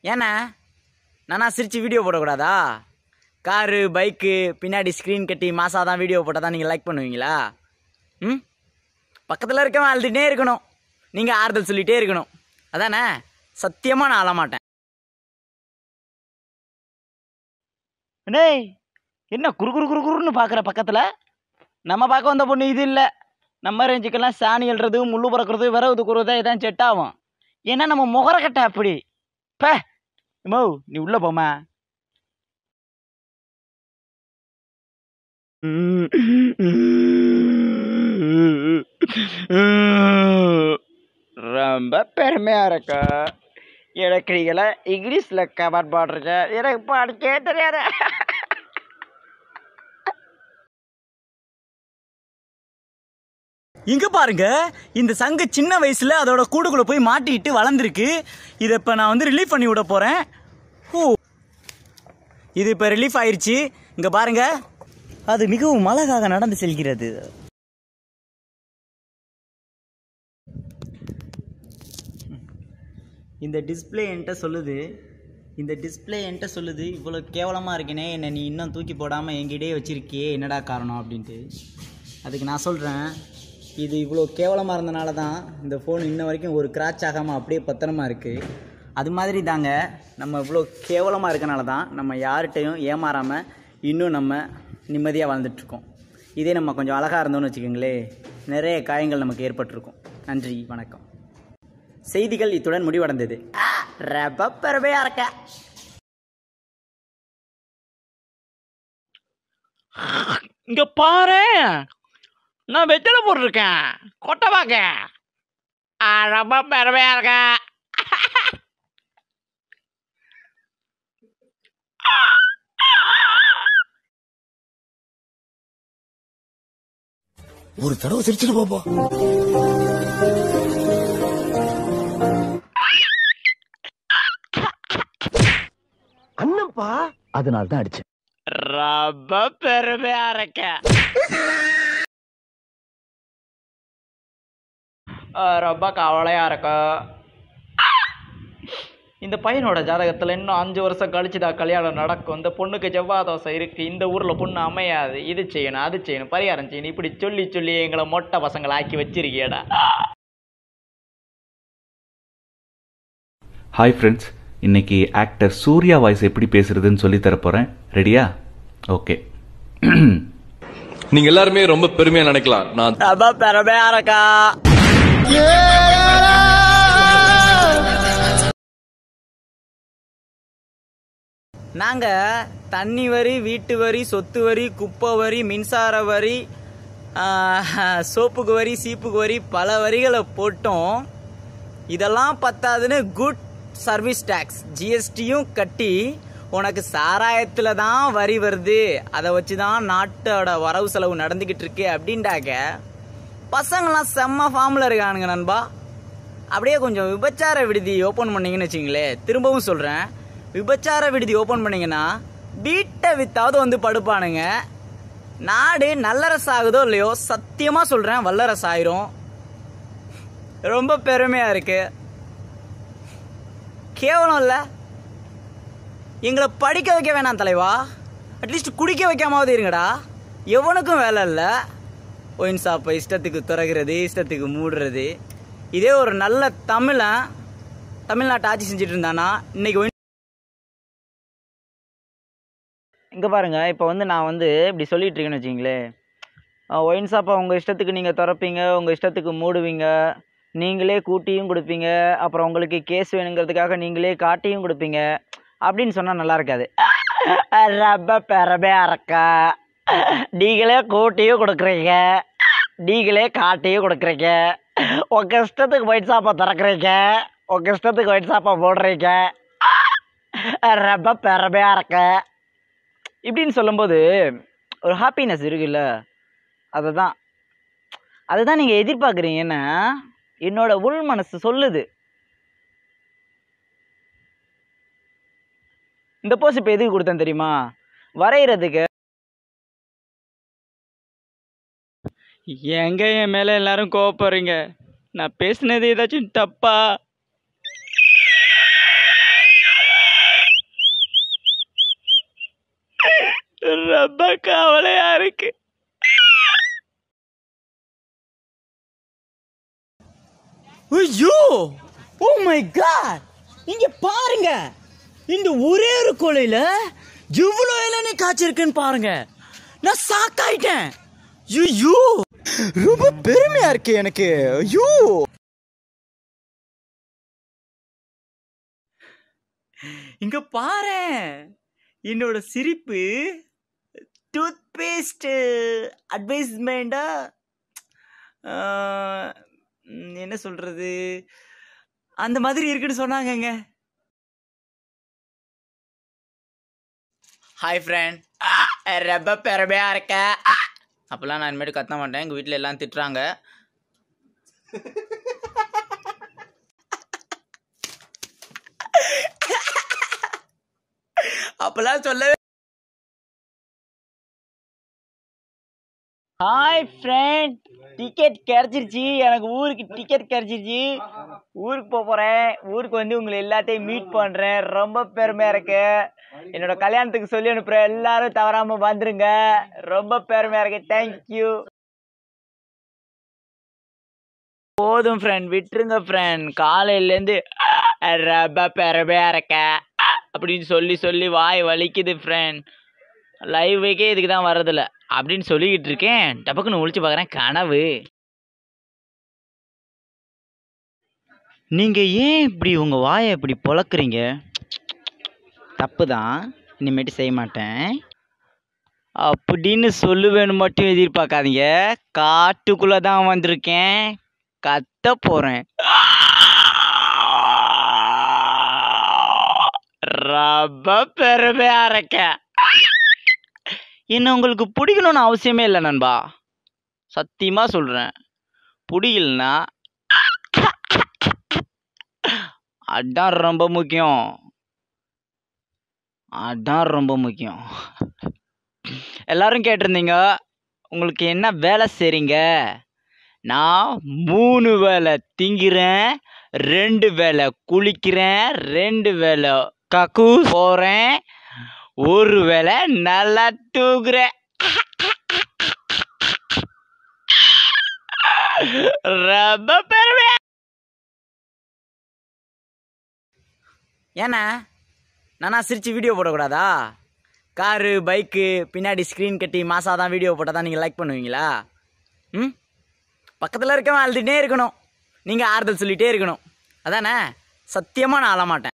ஏண்ணா நானா சிரித்து வீடியோ போடக்கூடாதா காரு பைக்கு பின்னாடி ஸ்க்ரீன் கட்டி மாசாக தான் வீடியோ போட்டால் தான் நீங்கள் லைக் பண்ணுவீங்களா ம் பக்கத்தில் இருக்கவன் அழுதுகிட்டே இருக்கணும் நீங்கள் ஆறுதல் சொல்லிகிட்டே இருக்கணும் அதானே சத்தியமாக நான் அழமாட்டேன் டேய் என்ன குறு குறு குறு குறுன்னு பார்க்குற பக்கத்தில் நம்ம பார்க்க வந்த பொண்ணு இது இல்லை நம்ம ரேஞ்சுக்கெல்லாம் சாணி எழுறது முள்ளு பறக்கிறது விரவு துக்குறது இதான் செட் ஆகும் ஏன்னா நம்ம முகரக்கட்டை அப்படி பே மோ நீ உள்ள போமா ரொம்ப பெருமையா இருக்கா எனக்கு நீங்கள இங்கிலீஷ்ல கமெண்ட் பாடுறீங்க எனக்கு படிக்கவே தெரியாது இங்க பாருங்க இந்த சங்கு சின்ன வயசுல அதோட கூடுக்குள்ள போய் மாட்டிட்டு வளர்ந்துருக்கு இதை இப்ப நான் வந்து ரிலீஃப் பண்ணி விட போறேன் ஓ இது இப்ப ரிலீஃப் ஆயிருச்சு இங்க பாருங்க அது மிகவும் அழகாக நடந்து செல்கிறது இந்த டிஸ்பிளே என்கிட்ட சொல்லுது இந்த டிஸ்பிளே என்கிட்ட சொல்லுது இவ்வளோ கேவலமாக இருக்கேனே என்னை நீ இன்னும் தூக்கி போடாமல் என்கிட்டயே வச்சிருக்கியே என்னடா காரணம் அப்படின்ட்டு அதுக்கு நான் சொல்கிறேன் இது இவ்வளோ கேவலமாக இருந்தனால தான் இந்த ஃபோன் இன்ன வரைக்கும் ஒரு கிராச் ஆகாமல் அப்படியே பத்திரமா இருக்குது அது மாதிரி தாங்க நம்ம இவ்வளோ கேவலமாக இருக்கனால தான் நம்ம யார்கிட்டையும் ஏமாறாமல் இன்னும் நம்ம நிம்மதியாக வாழ்ந்துட்டுருக்கோம் இதே நம்ம கொஞ்சம் அழகாக இருந்தோம்னு வச்சுக்கோங்களேன் நிறைய காயங்கள் நமக்கு ஏற்பட்டிருக்கும் நன்றி வணக்கம் செய்திகள் இத்துடன் முடிவடைந்தது ரொம்ப பெருமையா இருக்க இங்க பாரு நான் வெத்தலை போட்டிருக்கேன் கொட்டை பாக்க ரொம்ப பெருமையா இருக்கேன் ஒரு தடவை சிரிச்சிட்டு பாப்பா அண்ணப்பா அதனால தான் அடிச்சேன் ரொம்ப பெருமையா இருக்கேன் ரொம்ப கவலையா இருக்கும் இந்த பையனோட ஜாதகத்தில் இன்னும் அஞ்சு வருஷம் கழிச்சு தான் கல்யாணம் நடக்கும் இந்த பொண்ணுக்கு செவ்வாய் தோசை இருக்கு இந்த ஊரில் பொண்ணு அமையாது இது செய்யணும் அது செய்யணும் பரிகாரம் செய்யணும் இப்படி சொல்லி சொல்லி எங்களை மொட்டை பசங்களை ஆக்கி வச்சிருக்கியடா ஹாய் ஃப்ரெண்ட்ஸ் இன்னைக்கு ஆக்டர் சூர்யா வாய்ஸ் எப்படி பேசுறதுன்னு சொல்லி தரப்போறேன் ரெடியா ஓகே நீங்க எல்லாருமே ரொம்ப பெருமையா நினைக்கலாம் நான் ரொம்ப பெருமையா இருக்கா நாங்க தண்ணி வரி வீட்டு வரி சொத்து வரி குப்பை வரி மின்சார வரி ஆஹ், சோப்புக்கு வரி சீப்புக்கு வரி பல வரிகளை போட்டோம் இதெல்லாம் பத்தாதுன்னு குட் சர்வீஸ் டேக்ஸ் ஜிஎஸ்டியும் கட்டி உனக்கு சாராயத்துல தான் வரி வருது அதை வச்சு தான் நாட்டோட வரவு செலவு நடந்துகிட்டு இருக்கு அப்படின்டாக்க பசங்களாம் செம்ம ஃபார்மில் இருக்கானுங்க நண்பா அப்படியே கொஞ்சம் விபச்சார விடுதி ஓப்பன் பண்ணீங்கன்னு வச்சிங்களேன் திரும்பவும் சொல்கிறேன் விபச்சார விடுதி ஓப்பன் பண்ணீங்கன்னா வீட்டை வித்தாவது வந்து படுப்பானுங்க நாடு நல்லரசு ஆகுதோ இல்லையோ சத்தியமாக சொல்கிறேன் வல்லரசு ஆயிரும் ரொம்ப பெருமையாக இருக்கு கேவலம் இல்லை எங்களை படிக்க வைக்க வேணாம் தலைவா அட்லீஸ்ட் குடிக்க வைக்காமாவது இருங்கடா எவனுக்கும் வேலை இல்லை ஒயின் ஷாப்பை இஷ்டத்துக்கு திறக்கிறது இஷ்டத்துக்கு மூடுறது இதே ஒரு நல்ல தமிழன் தமிழ்நாட்டை ஆட்சி செஞ்சுட்டு இருந்தானா இன்னைக்கு ஒயின் இங்கே பாருங்க இப்போ வந்து நான் வந்து இப்படி சொல்லிட்டு இருக்கேன்னு வச்சிங்களேன் ஒயின் ஷாப்பை உங்கள் இஷ்டத்துக்கு நீங்கள் திறப்பீங்க உங்கள் இஷ்டத்துக்கு மூடுவீங்க நீங்களே கூட்டியும் கொடுப்பீங்க அப்புறம் உங்களுக்கு கேஸ் வேணுங்கிறதுக்காக நீங்களே காட்டியும் கொடுப்பீங்க அப்படின்னு சொன்னால் நல்லா இருக்காது ரொம்ப பெருமையா இருக்கா நீங்களே கூட்டியும் கொடுக்குறீங்க நீங்களே காட்டியும் கொடுக்குறீங்க உங்கள் இஷ்டத்துக்கு ஒயின் ஷாப்பை திறக்கிறீங்க உங்கள் இஷ்டத்துக்கு ஒயின் ஷாப்பை போடுறீங்க ரொம்ப பெருமையா இருக்க இப்படின்னு சொல்லும்போது ஒரு ஹாப்பினஸ் இருக்குல்ல அதை தான் அதுதான் நீங்கள் எதிர்பார்க்குறீங்கன்னா என்னோட உள் மனசு சொல்லுது இந்த போஸ் இப்போ எதுக்கு கொடுத்தேன் தெரியுமா வரைகிறதுக்கு எங்க என் மேலே எல்லாரும் கோவப்படுறீங்க நான் பேசுனது ஏதாச்சும் தப்பா கவலையா இருக்கு ஐயோ ஓ மை காட் இங்க பாருங்க இந்த ஒரே ஒரு கொலையில எவ்வளோ இளநீ காய்ச்சிருக்குன்னு பாருங்க நான் சாக்காயிட்டேன் ஐயோ ரொம்ப பெருமையா இருக்கு எனக்கு ஐயோ இங்க பாரு என்னோட சிரிப்பு டூத் பேஸ்ட் அட்வைஸ்மெண்டா என்ன சொல்றது அந்த மாதிரி இருக்குன்னு சொன்னாங்கங்க ஹாய் ஃப்ரெண்ட் ரொம்ப பெருமையா இருக்க அப்பெல்லாம் நான் இனிமேட்டு கத்த மாட்டேன் எங்கள் வீட்டில் எல்லாம் திட்டுறாங்க அப்பெல்லாம் சொல்லவே ஹாய் ஃப்ரெண்ட் டிக்கெட் கிடைச்சிருச்சு எனக்கு ஊருக்கு டிக்கெட் கிடைச்சிருச்சு ஊருக்கு போக போகிறேன் ஊருக்கு வந்து உங்களை எல்லாத்தையும் மீட் பண்ணுறேன் ரொம்ப பெருமையாக இருக்கு என்னோட கல்யாணத்துக்கு சொல்லி அனுப்புகிறேன் எல்லாரும் தவறாமல் வந்துருங்க ரொம்ப பெருமையாக இருக்கு தேங்க்யூ போதும் ஃப்ரெண்ட் விட்டுருங்க ஃப்ரெண்ட் காலையிலேருந்து ரொம்ப பெருமையாக இருக்க அப்படின்னு சொல்லி சொல்லி வாய் வலிக்குது ஃப்ரெண்ட் லைவுக்கே இதுக்கு தான் வர்றதில்ல அப்படின்னு சொல்லிக்கிட்டு இருக்கேன் டபக்குன்னு ஒழிச்சு பார்க்குறேன் கனவு நீங்கள் ஏன் இப்படி உங்கள் வாயை இப்படி பொளக்குறீங்க தப்பு தான் இனிமேட்டு செய்ய மாட்டேன் அப்படின்னு சொல்லுவேன்னு மட்டும் எதிர்பார்க்காதீங்க காட்டுக்குள்ளே தான் வந்திருக்கேன் கத்த போகிறேன் ரொம்ப பெருமையா இருக்கேன் என்ன உங்களுக்கு பிடிக்கணும்னு அவசியமே இல்லை நண்பா சத்தியமா சொல்றேன் பிடிக்கலனா அதான் ரொம்ப முக்கியம் அதான் ரொம்ப முக்கியம் எல்லாரும் கேட்டிருந்தீங்க உங்களுக்கு என்ன வேலை செய்றீங்க நான் மூணு வேளை திங்கிறேன் ரெண்டு வேளை குளிக்கிறேன் ரெண்டு வேளை கக்கு போகிறேன் ஒரு வேளை நல்லா தூங்குறேன் ரொம்ப பெருமையா ஏண்ணா நானா சிரிச்சு வீடியோ போடக்கூடாதா காரு பைக்கு பின்னாடி ஸ்க்ரீன் கட்டி மாசா தான் வீடியோ போட்டால் தான் நீங்கள் லைக் பண்ணுவீங்களா ம் பக்கத்தில் இருக்கவன் அழுதுகிட்டே இருக்கணும் நீங்கள் ஆறுதல் சொல்லிகிட்டே இருக்கணும் அதானே சத்தியமாக நான் அழ மாட்டேன்